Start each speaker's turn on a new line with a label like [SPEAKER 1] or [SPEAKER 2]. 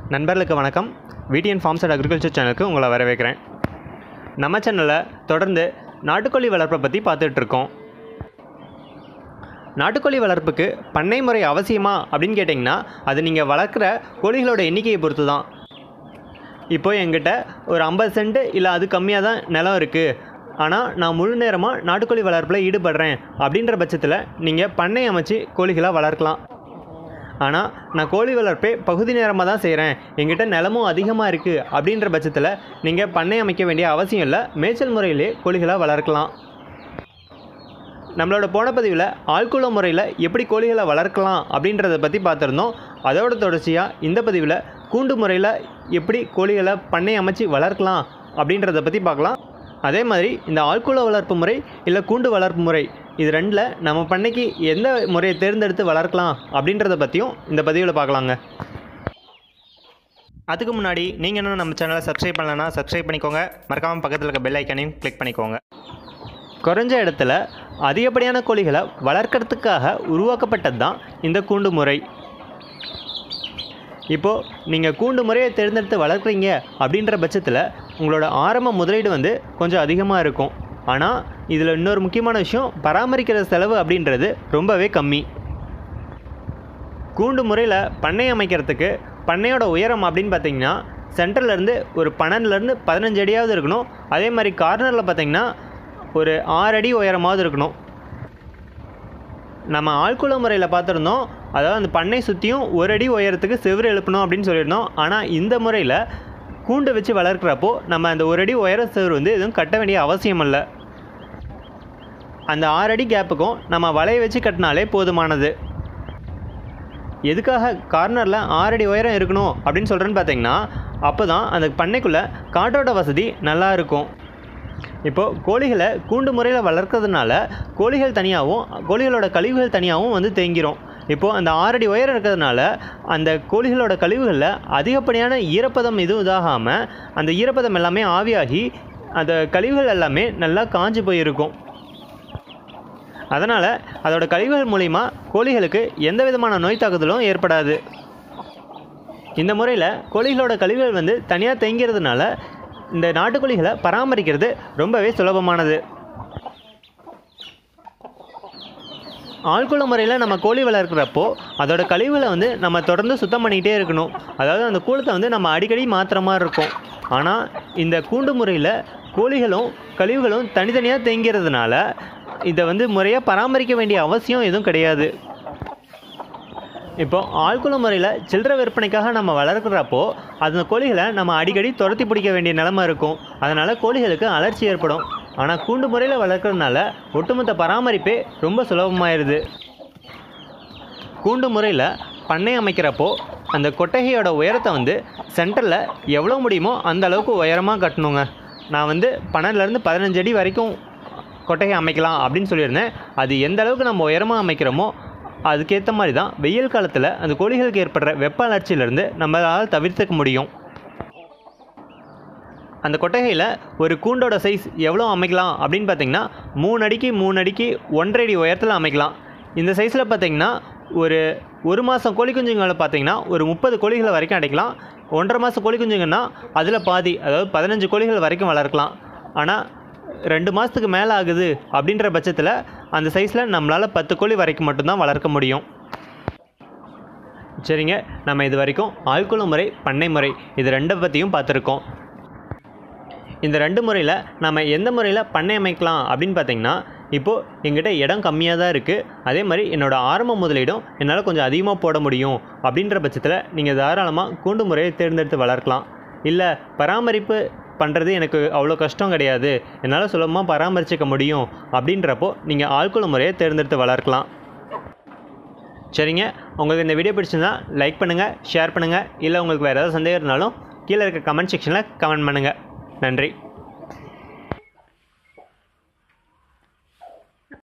[SPEAKER 1] நண்பர்களுக்கு வணக்கம் VDN forms and agriculture சேனலுக்கு உங்களை வரவேற்கிறேன் நம்ம சேனலில் தொடர்ந்து நாட்டுக்கோழி வளர்ப்பை பற்றி பார்த்துட்ருக்கோம் நாட்டுக்கோழி வளர்ப்புக்கு பண்ணை முறை அவசியமா அப்படின்னு கேட்டிங்கன்னா அது நீங்கள் வளர்க்குற கோழிகளோட எண்ணிக்கையை பொறுத்து தான் இப்போ எங்கிட்ட ஒரு ஐம்பது சென்ட் இல்லை அது கம்மியாக தான் நிலம் இருக்குது ஆனால் நான் முழு நேரமாக நாட்டுக்கோழி வளர்ப்பில் ஈடுபடுறேன் அப்படின்ற பட்சத்தில் நீங்கள் பண்ணை அமைச்சு கோழிகளை வளர்க்கலாம் ஆனால் நான் கோழி வளர்ப்பே பகுதி நேரமாக தான் செய்கிறேன் எங்கிட்ட நிலமும் அதிகமாக இருக்குது அப்படின்ற பட்சத்தில் நீங்கள் பண்ணை அமைக்க வேண்டிய அவசியம் இல்லை மேய்ச்சல் முறையிலே கோழிகளை வளர்க்கலாம் நம்மளோட போன பதிவில் ஆழ்குள முறையில் எப்படி கோழிகளை வளர்க்கலாம் அப்படின்றத பற்றி பார்த்துருந்தோம் அதோட தொடர்ச்சியாக இந்த பதிவில் கூண்டு முறையில் எப்படி கோழிகளை பண்ணை அமைச்சு வளர்க்கலாம் அப்படின்றத பற்றி பார்க்கலாம் அதே மாதிரி இந்த ஆழ்குள வளர்ப்பு முறை இல்லை கூண்டு வளர்ப்பு முறை இது ரெண்டில் நம்ம பண்ணைக்கு எந்த முறையை தேர்ந்தெடுத்து வளர்க்கலாம் அப்படின்றத பற்றியும் இந்த பதிவில் பார்க்கலாங்க அதுக்கு முன்னாடி நீங்கள் இன்னும் நம்ம சேனலை சப்ஸ்கிரைப் பண்ணலன்னா சப்ஸ்கிரைப் பண்ணிக்கோங்க மறக்காமல் பக்கத்தில் இருக்க பெல் ஐக்கானையும் கிளிக் பண்ணிக்கோங்க குறைஞ்ச இடத்துல அதிகப்படியான கோழிகளை வளர்க்கறதுக்காக உருவாக்கப்பட்டது தான் இந்த கூண்டு முறை இப்போது நீங்கள் கூண்டு முறையை தேர்ந்தெடுத்து வளர்க்குறீங்க அப்படின்ற பட்சத்தில் உங்களோட ஆரம்ப முதலீடு வந்து கொஞ்சம் அதிகமாக இருக்கும் ஆனால் இதில் இன்னொரு முக்கியமான விஷயம் பராமரிக்கிற செலவு அப்படின்றது ரொம்பவே கம்மி கூண்டு முறையில் பண்ணை அமைக்கிறதுக்கு பண்ணையோட உயரம் அப்படின்னு பார்த்தீங்கன்னா சென்டர்லேருந்து ஒரு பன்னெண்டுலேருந்து பதினஞ்சு அடியாவது இருக்கணும் அதே மாதிரி கார்னரில் பார்த்தீங்கன்னா ஒரு ஆறு அடி உயரமாவது இருக்கணும் நம்ம ஆழ்குள முறையில் பார்த்துருந்தோம் அதாவது அந்த பண்ணை சுற்றியும் ஒரு அடி உயரத்துக்கு செவ்வறு எழுப்பணும் அப்படின்னு சொல்லியிருந்தோம் ஆனால் இந்த முறையில் கூண்டு வச்சு வளர்க்குறப்போ நம்ம அந்த ஒரு அடி உயர செவ்வறு வந்து எதுவும் கட்ட வேண்டிய அவசியம் இல்லை அந்த ஆறு அடி கேப்புக்கும் நம்ம வலையை வச்சு கட்டினாலே போதுமானது எதுக்காக கார்னரில் ஆறடி உயரம் இருக்கணும் அப்படின்னு சொல்கிறேன்னு பார்த்தீங்கன்னா அப்போ தான் அந்த பண்ணைக்குள்ளே காற்றோட்ட வசதி நல்லா இருக்கும் இப்போது கோழிகளை கூண்டு முறையில் வளர்க்கறதுனால கோழிகள் தனியாகவும் கோழிகளோட கழிவுகள் தனியாகவும் வந்து தேங்கிரும் இப்போது அந்த ஆறடி உயரம் இருக்கிறதுனால அந்த கோழிகளோட கழிவுகளில் அதிகப்படியான ஈரப்பதம் எதுவும் இதாகாமல் அந்த ஈரப்பதம் எல்லாமே ஆவியாகி அந்த கழிவுகள் எல்லாமே நல்லா காஞ்சு போயிருக்கும் அதனால் அதோட கழிவுகள் மூலிமா கோழிகளுக்கு எந்த விதமான நோய் தாக்குதலும் ஏற்படாது இந்த முறையில் கோழிகளோட கழிவுகள் வந்து தனியாக தேங்கிறதுனால இந்த நாட்டுக்கோழிகளை பராமரிக்கிறது ரொம்பவே சுலபமானது ஆழ்குள முறையில் நம்ம கோழி வளர்க்குறப்போ அதோட கழிவுகளை வந்து நம்ம தொடர்ந்து சுத்தம் பண்ணிக்கிட்டே இருக்கணும் அதாவது அந்த கூலத்தை வந்து நம்ம அடிக்கடி மாற்றுற மாதிரி இருக்கும் ஆனால் இந்த கூண்டு முறையில் கோழிகளும் கழிவுகளும் தனித்தனியாக தேங்கிறதுனால இதை வந்து முறையாக பராமரிக்க வேண்டிய அவசியம் எதுவும் கிடையாது இப்போ ஆழ்குள முறையில் சில்லறை விற்பனைக்காக நம்ம வளர்க்குறப்போ அந்த கோழிகளை நம்ம அடிக்கடி துரத்தி பிடிக்க வேண்டிய நிலமை இருக்கும் அதனால் கோழிகளுக்கு அலர்ச்சி ஏற்படும் ஆனால் கூண்டு முறையில் வளர்க்குறதுனால ஒட்டுமொத்த பராமரிப்பே ரொம்ப சுலபமாயிருது கூண்டு முறையில் பண்ணை அமைக்கிறப்போ அந்த கொட்டகையோட உயரத்தை வந்து சென்டரில் எவ்வளோ முடியுமோ அந்த அளவுக்கு உயரமாக கட்டணுங்க நான் வந்து பன்னெண்டுலேருந்து பதினஞ்சு அடி வரைக்கும் கொட்டகை அமைக்கலாம் அப்படின்னு சொல்லியிருந்தேன் அது எந்த அளவுக்கு நம்ம உயரமாக அமைக்கிறோமோ அதுக்கேற்ற மாதிரி தான் வெயில் காலத்தில் அந்த கோழிகளுக்கு ஏற்படுற வெப்ப அலர்ச்சியிலேருந்து நம்மளால் தவிர்த்துக்க முடியும் அந்த கொட்டகையில் ஒரு கூண்டோட சைஸ் எவ்வளோ அமைக்கலாம் அப்படின்னு பார்த்தீங்கன்னா மூணு அடிக்கு மூணு அடிக்கு ஒன்றரை அடி உயரத்தில் அமைக்கலாம் இந்த சைஸில் பார்த்தீங்கன்னா ஒரு ஒரு மாதம் கோழி குஞ்சுங்களை பார்த்தீங்கன்னா ஒரு முப்பது கோழிகளை வரைக்கும் அடைக்கலாம் ஒன்றரை மாதம் கோழி குஞ்சுங்கன்னா அதில் பாதி அதாவது பதினஞ்சு கோழிகள் வரைக்கும் வளர்க்கலாம் ஆனால் ரெண்டு மாதத்துக்கு மேலே ஆகுது அப்படின்ற பட்சத்தில் அந்த சைஸில் நம்மளால் பத்து கோழி வரைக்கும் மட்டும்தான் வளர்க்க முடியும் சரிங்க நம்ம இது வரைக்கும் ஆழ்குள முறை பண்ணை முறை இது ரெண்டை பற்றியும் பார்த்துருக்கோம் இந்த ரெண்டு முறையில் நம்ம எந்த முறையில் பண்ணை அமைக்கலாம் அப்படின்னு பார்த்தீங்கன்னா இப்போது எங்கிட்ட இடம் கம்மியாக தான் இருக்குது அதே மாதிரி என்னோடய ஆரம்ப முதலீடும் என்னால் கொஞ்சம் அதிகமாக போட முடியும் அப்படின்ற பட்சத்தில் நீங்கள் தாராளமாக கூண்டு முறையை தேர்ந்தெடுத்து வளர்க்கலாம் இல்லை பராமரிப்பு பண்ணுறது எனக்கு அவ்வளோ கஷ்டம் கிடையாது என்னால் சுலபமாக பராமரிச்சிக்க முடியும் அப்படின்றப்போ நீங்கள் ஆழ்குள முறையை தேர்ந்தெடுத்து வளர்க்கலாம் சரிங்க உங்களுக்கு இந்த வீடியோ பிடிச்சிருந்தா லைக் பண்ணுங்கள் ஷேர் பண்ணுங்கள் இல்லை உங்களுக்கு வேறு ஏதாவது சந்தேகம் இருந்தாலும் கீழே இருக்க கமெண்ட் செக்ஷனில் கமெண்ட் பண்ணுங்கள் நன்றி